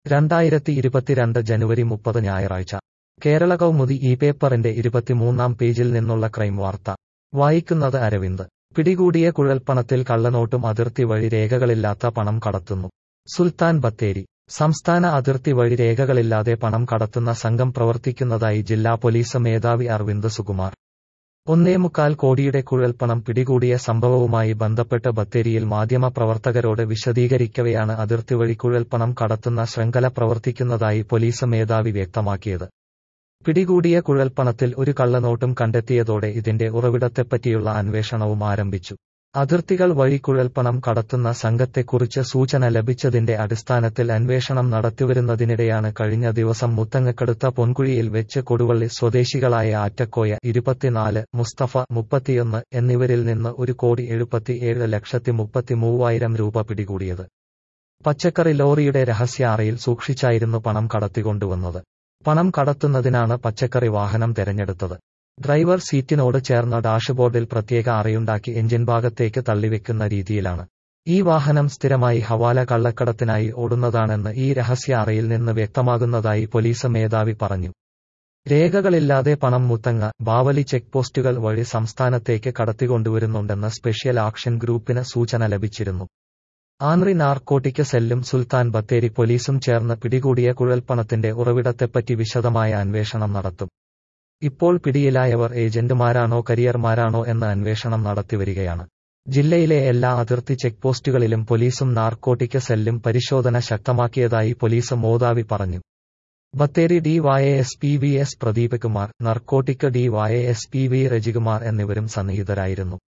രണ്ടായിരത്തി ഇരുപത്തിരണ്ട് ജനുവരി മുപ്പത് ഞായറാഴ്ച കേരള കൗമുദി ഈ പേപ്പറിന്റെ ഇരുപത്തിമൂന്നാം പേജിൽ നിന്നുള്ള ക്രൈം വാർത്ത വായിക്കുന്നത് അരവിന്ദ് പിടികൂടിയ കുഴൽപ്പണത്തിൽ കള്ളനോട്ടും അതിർത്തി വഴി രേഖകളില്ലാത്ത പണം കടത്തുന്നു സുൽത്താൻ ബത്തേരി സംസ്ഥാന അതിർത്തി വഴി രേഖകളില്ലാതെ പണം കടത്തുന്ന സംഘം പ്രവർത്തിക്കുന്നതായി ജില്ലാ പോലീസ് മേധാവി അരവിന്ദ് സുകുമാർ ഒന്നേമുക്കാൽ കോടിയുടെ കുഴൽപ്പണം പിടികൂടിയ സംഭവവുമായി ബന്ധപ്പെട്ട് ബത്തേരിയിൽ മാധ്യമപ്രവർത്തകരോട് വിശദീകരിക്കവെയാണ് അതിർത്തി വഴി കുഴൽപ്പണം കടത്തുന്ന ശൃംഖല പ്രവർത്തിക്കുന്നതായി പോലീസ് മേധാവി വ്യക്തമാക്കിയത് പിടികൂടിയ കുഴൽപ്പണത്തിൽ ഒരു കള്ളനോട്ടും കണ്ടെത്തിയതോടെ ഇതിന്റെ ഉറവിടത്തെപ്പറ്റിയുള്ള അന്വേഷണവും ആരംഭിച്ചു അതിർത്തികൾ വഴി കുഴൽപ്പണം കടത്തുന്ന സംഘത്തെക്കുറിച്ച് സൂചന ലഭിച്ചതിന്റെ അടിസ്ഥാനത്തിൽ അന്വേഷണം നടത്തിവരുന്നതിനിടെയാണ് കഴിഞ്ഞ ദിവസം മുത്തങ്ങക്കടുത്ത പൊൻകുഴിയിൽ വെച്ച് കൊടുവള്ളി സ്വദേശികളായ ആറ്റക്കോയ ഇരുപത്തിനാല് മുസ്തഫ മുപ്പത്തിയൊന്ന് എന്നിവരിൽ നിന്ന് ഒരു കോടി എഴുപത്തിയേഴ് ലക്ഷത്തി മുപ്പത്തി മൂവായിരം രൂപ പിടികൂടിയത് പച്ചക്കറി ലോറിയുടെ രഹസ്യ അറയിൽ സൂക്ഷിച്ചായിരുന്നു പണം കടത്തിക്കൊണ്ടുവന്നത് പണം കടത്തുന്നതിനാണ് പച്ചക്കറി വാഹനം തെരഞ്ഞെടുത്തത് ഡ്രൈവർ സീറ്റിനോട് ചേർന്ന ഡാഷ്ബോർഡിൽ പ്രത്യേക അറയുണ്ടാക്കി എഞ്ചിൻ ഭാഗത്തേക്ക് തള്ളിവെക്കുന്ന രീതിയിലാണ് ഈ വാഹനം സ്ഥിരമായി ഹവാല കള്ളക്കടത്തിനായി ഓടുന്നതാണെന്ന് ഈ രഹസ്യ അറയിൽ നിന്ന് വ്യക്തമാകുന്നതായി പോലീസ് മേധാവി പറഞ്ഞു രേഖകളില്ലാതെ പണം മുത്തങ്ങ ബാവലി ചെക്ക് പോസ്റ്റുകൾ വഴി സംസ്ഥാനത്തേക്ക് കടത്തിക്കൊണ്ടുവരുന്നുണ്ടെന്ന് സ്പെഷ്യൽ ആക്ഷൻ ഗ്രൂപ്പിന് സൂചന ലഭിച്ചിരുന്നു ആന്റി നാർക്കോട്ടിക് സെല്ലും സുൽത്താൻ ബത്തേരി പോലീസും ചേർന്ന് പിടികൂടിയ കുഴൽപ്പണത്തിന്റെ ഉറവിടത്തെപ്പറ്റി വിശദമായ അന്വേഷണം നടത്തും ഇപ്പോൾ പിടിയിലായവർ ഏജന്റുമാരാണോ കരിയർമാരാണോ എന്ന അന്വേഷണം നടത്തിവരികയാണ് ജില്ലയിലെ എല്ലാ അതിർത്തി ചെക്ക് പോസ്റ്റുകളിലും പോലീസും നാർക്കോട്ടിക് സെല്ലും പരിശോധന ശക്തമാക്കിയതായി പോലീസ് മോദാവി പറഞ്ഞു Bathery D Y S P V S Pradeep Kumar narcotic D Y S P V Rajikumar എന്നിവരും സന്നിഹിതരായിരുന്നു